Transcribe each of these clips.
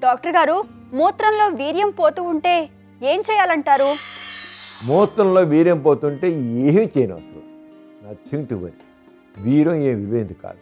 Doctor గారు మూత్రంలో వీర్యం పోతూ ఉంటే ఏం చేయాలంటారు మూత్రంలో వీర్యం పోతుంటే ఏమీ చేయను అసలు నథింగ్ టు వరీ వీరం ఏం విలువైంది కాదు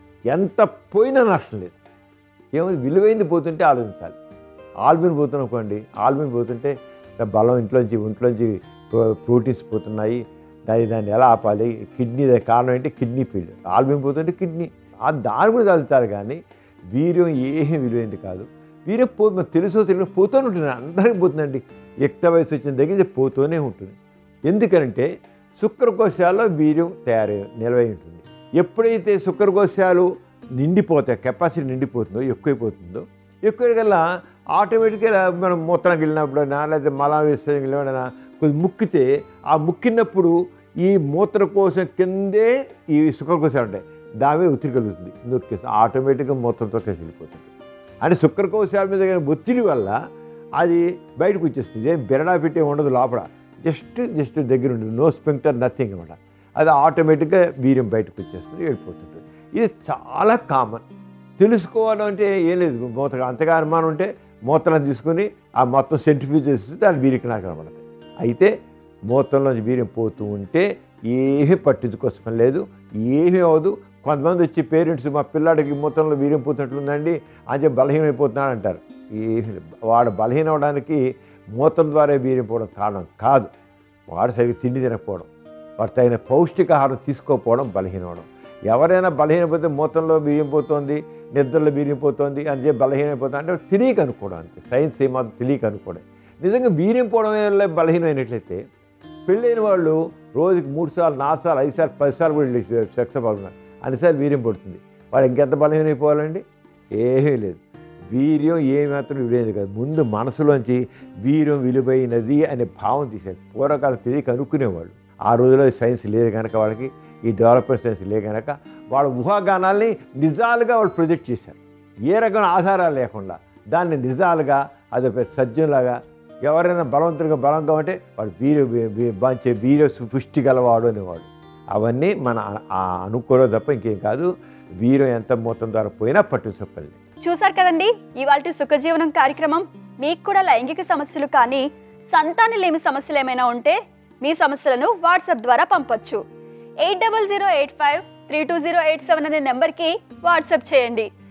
ఎంత పోయినా నష్టం లేదు ఏమో విలువైంది పోతుంటే ఆలోచించాలి ఆల్బిన్ పోతున్నాం అనుకోండి ఆల్బిన్ పోతుంటే బలం ఇంట్లోంచి ఒంట్లోంచి ప్రో- ప్రోటీన్స్ పోతున్నాయి దాన్ని దాన్ని ఎలా ఆపాలి కిడ్నీ దానికి కారణం ఏంటి కిడ్నీ ఫీల్డ్ ఆల్బిన్ పోతుంటే కిడ్నీ ఆ దాని గురించి ఆలోచించాలి కానీ వీర్యం ఏమీ విలువైంది కాదు వీర్యం పో మనకు తెలుసో తెలియదు పోతూనే ఉంటుంది అందరికీ పోతుందండి యుక్త వయసు వచ్చిన దగ్గర నుంచి పోతూనే ఉంటుంది ఎందుకంటే శుక్రకోశాల్లో వీర్యం తయారై నిలవై ఉంటుంది ఎప్పుడైతే శుక్రకోశాలు నిండిపోతాయి కెపాసిటీ నిండిపోతుందో ఎక్కువైపోతుందో ఎక్కువ ఆటోమేటిక్గా మనం మూత్రానికి వెళ్ళినప్పుడైనా లేదా మలా విసర్జనకి వెళ్ళినప్పుడైనా కొద్ది ముక్కితే ఆ ముక్కినప్పుడు ఈ మూత్రకోశం కిందే ఈ శుక్రకోశాలు ఉంటాయి దాని మీద ఒత్తిడి కలుగుతుంది నొక్కేసి ఆటోమేటిక్గా మూత్రంతో కలిసి వెళ్ళిపోతుంది అంటే శుక్రకోశాల మీద కలిగిన ఒత్తిడి వల్ల అది బయటకు వచ్చేస్తుంది ఏం బెరడా పెట్టే ఉండదు లోపల జస్ట్ జస్ట్ దగ్గర ఉండదు నో స్పెంక్టర్ నథింగ్ అనమాట అది ఆటోమేటిక్గా వీర్యం బయటకు వచ్చేస్తుంది వెళ్ళిపోతుంటుంది ఇది చాలా కామన్ తెలుసుకోవడం అంటే ఏం లేదు మూత్ర అంతగా అనుమానం ఉంటే మూత్రం తీసుకుని ఆ మొత్తం సెంట్రిఫ్యూజ్ చేసి దాని వీరికి నాకు కనబడతాయి అయితే మూత్రంలోంచి వీర్యం పోతూ ఉంటే ఏమీ పట్టించుకోసం లేదు ఏమీ అవ్వదు కొంతమంది వచ్చి పేరెంట్స్ మా పిల్లాడికి మూత్రంలో వీర్యం పోతున్నట్లుందండి అని చెప్పి బలహీనమైపోతున్నాడు అంటారు ఏమీ లేదు. వాడు బలహీన అవడానికి మూత్రం ద్వారా వీర్యం పోవడం కారణం కాదు వాడు సరిగ్గా తిండి తినకపోవడం వాడు తగిన పౌష్టికాహారం తీసుకోకపోవడం బలహీనం అవడం ఎవరైనా బలహీనపోతే మూత్రంలో బియ్యం పోతుంది నిద్రలో బియ్యం పోతుంది అని చెప్పి బలహీనమైపోతుంది అంటే తెలియక అనుకోవడం అంతే సైన్స్ ఏమాత్రం తెలియక అనుకోవడం నిజంగా వీర్యం పోవడం వల్ల బలహీనమైనట్లయితే పెళ్ళైన వాళ్ళు రోజుకి మూడు సార్లు నాలుగు సార్లు ఐదు సార్లు పది సార్లు కూడా వెళ్ళి సెక్స్ బాగున్నారు అన్నిసార్లు వీర్యం పడుతుంది వాడు ఇంకెంత బలహీనమైపోవాలండి ఏమీ లేదు వీర్యం ఏమాత్రం విలువైనది కాదు ముందు మనసులోంచి వీర్యం విలువైనది అనే భావం తీసేది పూర్వకాలం తెలియక అనుకునేవాళ్ళు ఆ రోజుల్లో సైన్స్ లేదు కనుక వాళ్ళకి ఈ డెవలప్మెంట్ సైన్స్ లేదు కనుక వాళ్ళ ఊహాగానాల్ని నిజాలుగా వాళ్ళు ప్రొజెక్ట్ చేశారు ఏ రకమైన ఆధారాలు లేకుండా దాన్ని నిజాలుగా అది ఒక సజ్జంలాగా ఎవరైనా బలవంతుడిగా బలంగా ఉంటే వాడు వీర బాంచే వీర పుష్టి గలవాడు అనేవాడు అవన్నీ మన ఆ అనుకోవడం తప్ప ఇంకేం కాదు వీరం ఎంత మొత్తం ద్వారా పోయినా పట్టించుకోలేదు చూసారు కదండి ఇవాళ సుఖజీవనం కార్యక్రమం మీకు కూడా లైంగిక సమస్యలు కానీ సంతానం లేని సమస్యలు ఏమైనా ఉంటే మీ సమస్యలను వాట్సాప్ ద్వారా పంపొచ్చు eight double zero eight five three two zero eight seven అనే నెంబర్కి వాట్సాప్ చేయండి